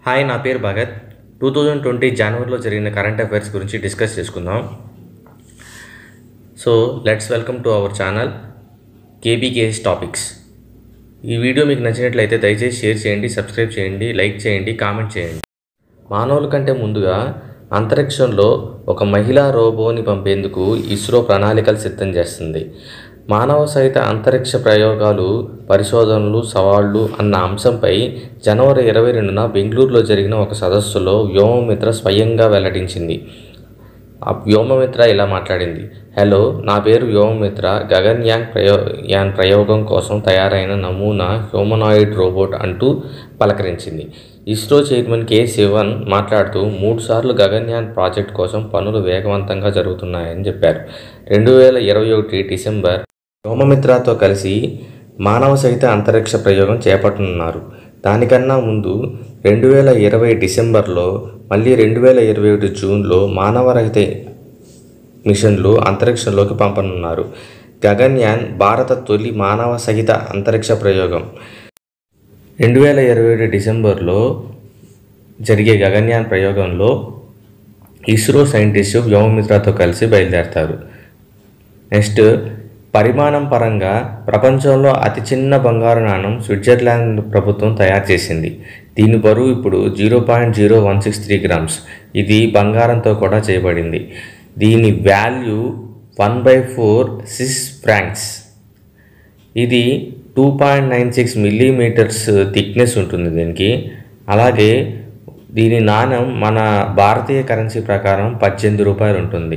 hi నా పేరు Bhagat two thousand twenty జనవరిలో జరిగిన కరెంట్ అఫైర్స్ గురించి డిస్కస్ చేసుకుందాం so let's welcome to our channel KBKS topics ఈ వీడియో మీకు నచ్చినట్లయితే దయచేసి షేర్ చేయండి సబ్స్క్రైబ్ చేయండి లైక్ చేయండి కామెంట్ చేయండి మానవుల కంటే ముందుగా అంతరిక్షంలో ఒక మహిళా రోబోని పంపేందుకు ఇస్రో ప్రణాళికలు సిద్ధం చేస్తుంది మానవ సహిత అంతరిక్ష ప్రయోగాలు పరిశోధనలు సవాళ్లు అన్న అంశంపై జనవరి ఇరవై రెండున బెంగళూరులో జరిగిన ఒక సదస్సులో వ్యోమమిత్ర స్వయంగా వెల్లడించింది ఆ వ్యోమమిత్ర ఇలా మాట్లాడింది హలో నా పేరు వ్యోమమిత్ర గగన్యాన్ ప్రయో యాన్ ప్రయోగం కోసం తయారైన నమూనా హ్యూమనాయిడ్ రోబోట్ అంటూ పలకరించింది ఇస్రో చైర్మన్ కె శివన్ మాట్లాడుతూ మూడుసార్లు గగన్యాన్ ప్రాజెక్ట్ కోసం పనులు వేగవంతంగా జరుగుతున్నాయని చెప్పారు రెండు వేల ఇరవై ఒకటి డిసెంబర్ వ్యోమమిత్రతో కలిసి మానవ సహిత అంతరిక్ష ప్రయోగం చేపట్టనున్నారు దానికన్నా ముందు రెండు వేల ఇరవై డిసెంబర్లో మళ్ళీ రెండు వేల ఇరవై ఒకటి జూన్లో మానవరహిత మిషన్లు అంతరిక్షంలోకి పంపనున్నారు గగన్యాన్ భారత తొలి మానవ సహిత అంతరిక్ష ప్రయోగం రెండు వేల ఇరవై ఒకటి డిసెంబర్లో జరిగే గగన్యాన్ ప్రయోగంలో ఇస్రో సైంటిస్టు వ్యోమమిత్రతో కలిసి బయలుదేరతారు నెక్స్ట్ పరిమాణం పరంగా ప్రపంచంలో అతి చిన్న బంగారు నాణం స్విట్జర్లాండ్ ప్రభుత్వం తయారు చేసింది దీని బరువు ఇప్పుడు zero point zero one six three grams ఇది బంగారంతో కూడా చేయబడింది దీని value one by four six francs ఇది two point nine six millimetres thickness ఉంటుంది దీనికి అలాగే దీని నాణ్యం మన భారతీయ కరెన్సీ ప్రకారం పద్దెనిమిది రూపాయలు ఉంటుంది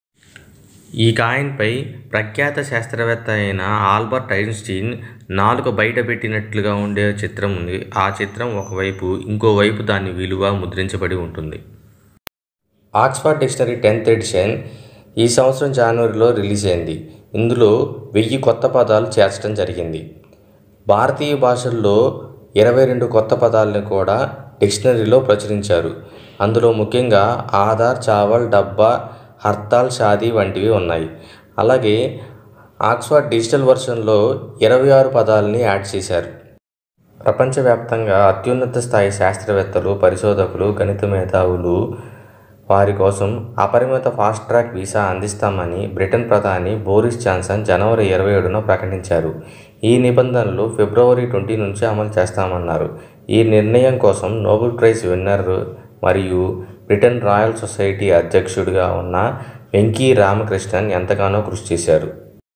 ఈ కాయిన్పై ప్రఖ్యాత శాస్త్రవేత్త అయిన ఆల్బర్ట్ ఐన్స్టీన్ నాలుక బయట పెట్టినట్లుగా ఉండే చిత్రం ఉంది ఆ చిత్రం ఒకవైపు ఇంకోవైపు దాని విలువ ముద్రించబడి ఉంటుంది ఆక్స్ఫర్డ్ డిక్షనరీ టెన్త్ ఎడిషన్ ఈ సంవత్సరం జనవరిలో రిలీజ్ అయింది ఇందులో వెయ్యి కొత్త పదాలు చేర్చడం జరిగింది భారతీయ భాషల్లో ఇరవై రెండు కొత్త పదాలను కూడా డిక్షనరీలో ప్రచురించారు అందులో ముఖ్యంగా ఆధార్ చావల్ డబ్బా హర్తాల్ షాదీ వంటివి ఉన్నాయి అలాగే ఆక్స్ఫర్డ్ డిజిటల్ వర్షన్లో ఇరవై ఆరు పదాలని యాడ్ చేశారు ప్రపంచవ్యాప్తంగా అత్యున్నత స్థాయి శాస్త్రవేత్తలు పరిశోధకులు గణిత మేధావులు వారి కోసం అపరిమిత ఫాస్ట్ ట్రాక్ వీసా అందిస్తామని బ్రిటన్ ప్రధాని బోరిస్ జాన్సన్ జనవరి ఇరవై ఏడున ప్రకటించారు ఈ నిబంధనలు ఫిబ్రవరి ట్వంటీ నుంచి అమలు చేస్తామన్నారు ఈ నిర్ణయం కోసం నోబెల్ ప్రైజ్ విన్నర్ మరియు బ్రిటన్ రాయల్ సొసైటీ అధ్యక్షుడిగా ఉన్న వెంకీ రామకృష్ణన్ ఎంతగానో కృషి చేశారు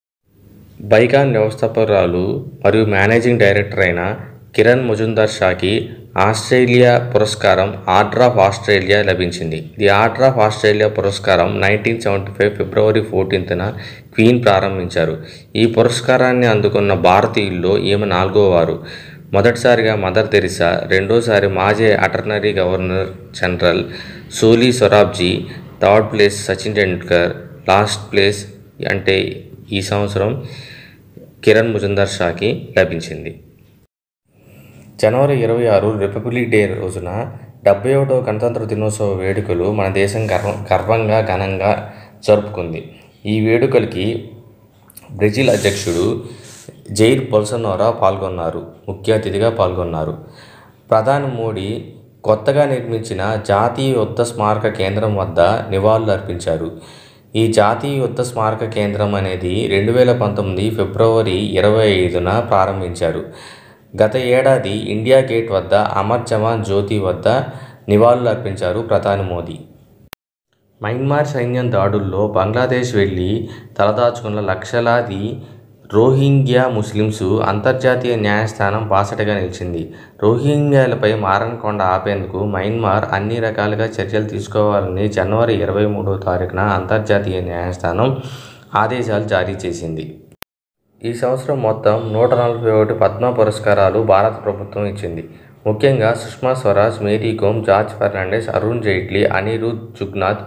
బైకాన్ వ్యవస్థాపకురాలు మరియు మేనేజింగ్ డైరెక్టర్ అయిన కిరణ్ ముజుందార్ షాకి ఆస్ట్రేలియా పురస్కారం ఆర్డర్ ఆఫ్ ఆస్ట్రేలియా లభించింది ది ఆర్డర్ ఆఫ్ ఆస్ట్రేలియా పురస్కారం నైన్టీన్ సెవెంటీ ఫైవ్ ఫిబ్రవరి ఫోర్టీన్త్న క్వీన్ ప్రారంభించారు ఈ పురస్కారాన్ని అందుకున్న భారతీయుల్లో ఈమె నాలుగో వారు మొదటిసారిగా మదర్ తెరిసా రెండోసారి మాజీ attorney governor general Soli Sorabjee third place Sachin Tendulkar last place అంటే ఈ సంవత్సరం కిరణ్ ముజుందార్ షాకి లభించింది జనవరి ఇరవై ఆరు రిపబ్లిక్ డే రోజున డెబ్బై ఒకటో గణతంత్ర దినోత్సవ వేడుకలు మన దేశం గర్వ గర్వంగా ఘనంగా జరుపుకుంది ఈ వేడుకలకి బ్రెజిల్ అధ్యక్షుడు జైర్ బొల్సనోరా పాల్గొన్నారు ముఖ్య అతిథిగా పాల్గొన్నారు ప్రధాని మోడీ కొత్తగా నిర్మించిన జాతీయ యుద్ధ స్మారక కేంద్రం వద్ద నివాళులు అర్పించారు ఈ జాతీయ యుద్ధ స్మారక కేంద్రం అనేది రెండు వేల పంతొమ్మిది ఫిబ్రవరి ఇరవై ఐదున ప్రారంభించారు గత ఏడాది ఇండియా గేట్ వద్ద అమర్ జవాన్ జ్యోతి వద్ద నివాళులు అర్పించారు ప్రధాని మోదీ మయన్మార్ సైన్యం దాడుల్లో బంగ్లాదేశ్ వెళ్ళి తలదాచుకున్న లక్షలాది రోహింగ్యా ముస్లిమ్స్ అంతర్జాతీయ న్యాయస్థానం బాసటగా నిలిచింది రోహింగ్యాలపై మారణకొండ ఆపేందుకు మయన్మార్ అన్ని రకాలుగా చర్యలు తీసుకోవాలని జనవరి ఇరవై మూడవ తారీఖున అంతర్జాతీయ న్యాయస్థానం ఆదేశాలు జారీ చేసింది ఈ సంవత్సరం మొత్తం నూట నలభై ఒకటి పద్మ పురస్కారాలు భారత ప్రభుత్వం ఇచ్చింది ముఖ్యంగా సుష్మా స్వరాజ్ మేరీ కోమ్ జార్జ్ ఫెర్నాండెస్ అరుణ్ జైట్లీ అనిరుద్ జుగ్నాథ్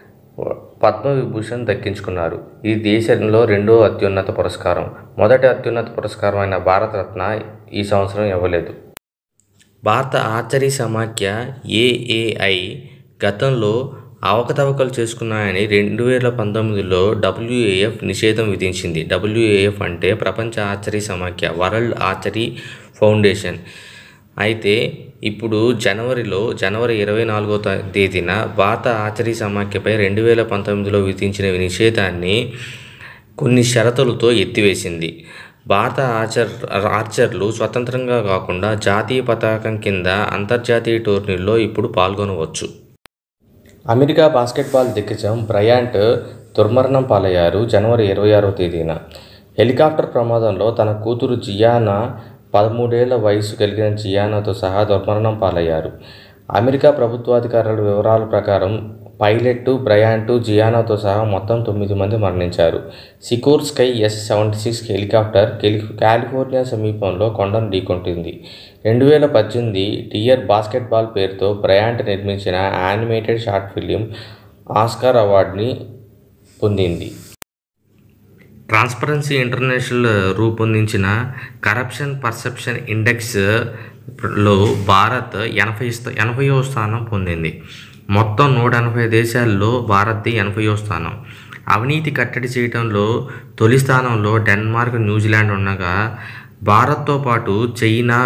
పద్మవిభూషణ్ దక్కించుకున్నారు ఇది దేశంలో రెండో అత్యున్నత పురస్కారం మొదటి అత్యున్నత పురస్కారం అయిన భారతరత్న ఈ సంవత్సరం ఇవ్వలేదు భారత ఆర్చరీ సమాఖ్య ఏఏఐ గతంలో అవకతవకలు చేసుకున్నాయని రెండు వేల పంతొమ్మిదిలో డబ్ల్యూఏఎఫ్ నిషేధం విధించింది డబ్ల్యూఏఎఫ్ అంటే ప్రపంచ ఆర్చరీ సమాఖ్య వరల్డ్ ఆర్చరీ ఫౌండేషన్ అయితే ఇప్పుడు జనవరిలో జనవరి ఇరవై నాలుగో తా- తేదీన భారత ఆర్చరీ సమాఖ్యపై రెండు వేల పంతొమ్మిదిలో విధించిన నిషేధాన్ని కొన్ని షరతులతో ఎత్తివేసింది భారత ఆర్చర్ ఆర్చర్లు స్వతంత్రంగా కాకుండా జాతీయ పతాకం కింద అంతర్జాతీయ టోర్నీల్లో ఇప్పుడు పాల్గొనవచ్చు అమెరికా బాస్కెట్బాల్ దిగ్గజం బ్రయాంట్ దుర్మరణం పాలయ్యారు జనవరి ఇరవై ఆరో తేదీన హెలికాప్టర్ ప్రమాదంలో తన కూతురు జియానా పదమూడేళ్ల వయసు కలిగిన జియానాతో సహా దుర్మరణం పాలయ్యారు అమెరికా ప్రభుత్వాధికారుల వివరాల ప్రకారం పైలట్ బ్రయాంటు జియానాతో సహా మొత్తం తొమ్మిది మంది మరణించారు Sikorsky S seventy six helicopter కెలి కాలిఫోర్నియా సమీపంలో కొండను ఢీకొట్టింది రెండు వేల పద్దెనిమిది టియర్ బాస్కెట్బాల్ పేరుతో బ్రయాంట్ నిర్మించిన యానిమేటెడ్ షార్ట్ ఫిలిం ఆస్కార్ అవార్డుని పొందింది ట్రాన్స్పరెన్సీ ఇంటర్నేషనల్ రూపొందించిన కరప్షన్ పర్సెప్షన్ ఇండెక్స్ లో భారత్ ఎనభై స్థ- ఎనభైవ స్థానం పొందింది మొత్తం నూట ఎనభై దేశాల్లో భారత్ది ఎనభైవ స్థానం అవినీతి కట్టడి చేయడంలో తొలి స్థానంలో డెన్మార్క్ న్యూజిలాండ్ ఉండగా భారత్తో పాటు చైనా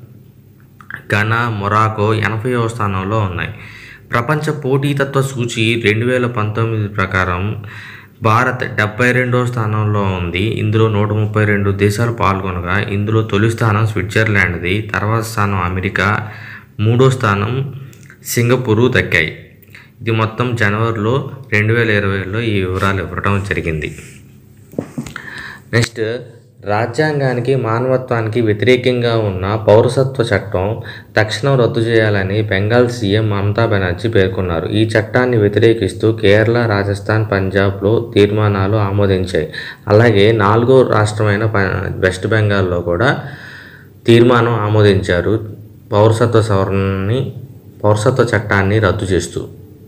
ఘనా మొరాకో ఎనభైవ స్థానంలో ఉన్నాయి ప్రపంచ పోటీతత్వ సూచి రెండు వేల పంతొమ్మిది ప్రకారం భారత్ డెబ్బై రెండో స్థానంలో ఉంది ఇందులో నూట ముప్పై రెండు దేశాలు పాల్గొనగా ఇందులో తొలి స్థానం స్విట్జర్లాండ్ది తర్వాత స్థానం అమెరికా మూడో స్థానం సింగపూరు దక్కాయి ఇది మొత్తం జనవరిలో రెండు వేల ఇరవైలో ఈ వివరాలు ఇవ్వడం జరిగింది నెక్స్ట్ రాజ్యాంగానికి మానవత్వానికి వ్యతిరేకంగా ఉన్న పౌరసత్వ చట్టం తక్షణం రద్దు చేయాలని బెంగాల్ సీఎం మమతా బెనర్జీ పేర్కొన్నారు ఈ చట్టాన్ని వ్యతిరేకిస్తూ కేరళ రాజస్థాన్ పంజాబ్లో తీర్మానాలు ఆమోదించాయి అలాగే నాలుగో రాష్ట్రమైన ప- వెస్ట్ బెంగాల్లో కూడా తీర్మానం ఆమోదించారు పౌరసత్వ సవరణని పౌరసత్వ చట్టాన్ని రద్దు చేస్తూ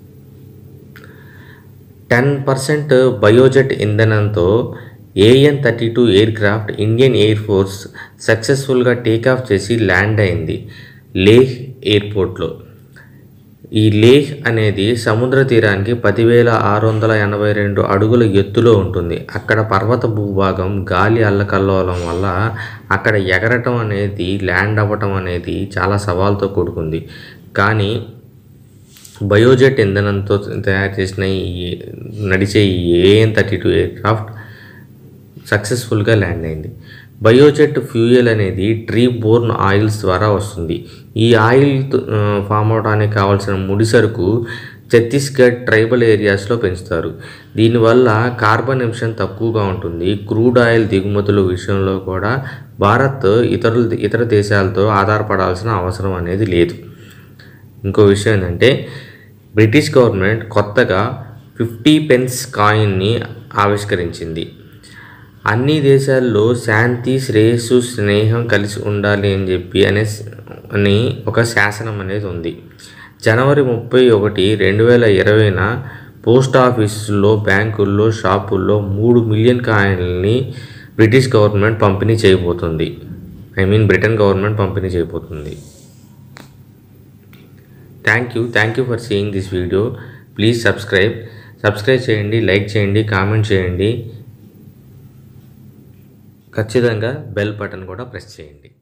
టెన్ పర్సెంట్ బయోజెట్ ఇంధనంతో AN thirty two air craft Indian air force సక్సెస్ఫుల్గా టేకాఫ్ చేసి ల్యాండ్ అయింది లేహ్ ఎయిర్పోర్ట్లో ఈ లేహ్ అనేది సముద్ర తీరానికి పదివేల ఆరు వందల ఎనభై రెండు అడుగుల ఎత్తులో ఉంటుంది అక్కడ పర్వత భూభాగం గాలి అల్లకల్లోలం వల్ల అక్కడ ఎగరటం అనేది ల్యాండ్ అవ్వటం అనేది చాలా సవాల్తో కూడుకుంది కానీ బయోజెట్ ఇంధనంతో తయారు చేసిన ఈ నడిచే ఈ ఏఎన్ థర్టీ టూ ఎయిర్క్రాఫ్ట్ సక్సెస్ఫుల్గా ల్యాండ్ అయింది బయోజెట్ ఫ్యూయల్ అనేది ట్రీ బోర్న్ ఆయిల్స్ ద్వారా వస్తుంది ఈ ఆయిల్ ఆ, ఫామ్ అవడానికి కావాల్సిన ముడి సరుకు ఛత్తీస్గఢ్ ట్రైబల్ ఏరియాస్లో పెంచుతారు దీనివల్ల కార్బన్ ఎమిషన్ తక్కువగా ఉంటుంది క్రూడ్ ఆయిల్ దిగుమతుల విషయంలో కూడా భారత్ ఇతరుల ఇతర దేశాలతో ఆధారపడాల్సిన అవసరం అనేది లేదు ఇంకో విషయం ఏంటంటే బ్రిటిష్ గవర్నమెంట్ కొత్తగా ఫిఫ్టీ పెన్స్ కాయిన్ని ఆవిష్కరించింది అన్ని దేశాల్లో శాంతి శ్రేయస్సు స్నేహం కలిసి ఉండాలి అని చెప్పి అనే అని ఒక శాసనం అనేది ఉంది జనవరి ముప్పై ఒకటి రెండు వేల ఇరవైన పోస్ట్ ఆఫీసుల్లో బ్యాంకుల్లో షాపుల్లో మూడు మిలియన్ కాయిన్లని బ్రిటిష్ గవర్నమెంట్ పంపిణీ చేయబోతుంది ఐ మీన్ బ్రిటన్ గవర్నమెంట్ పంపిణీ చేయబోతుంది thank you thank you for seeing this video please subscribe subscribe చేయండి లైక్ చేయండి కామెంట్ చేయండి ఖచ్చితంగా బెల్ బటన్ కూడా ప్రెస్ చేయండి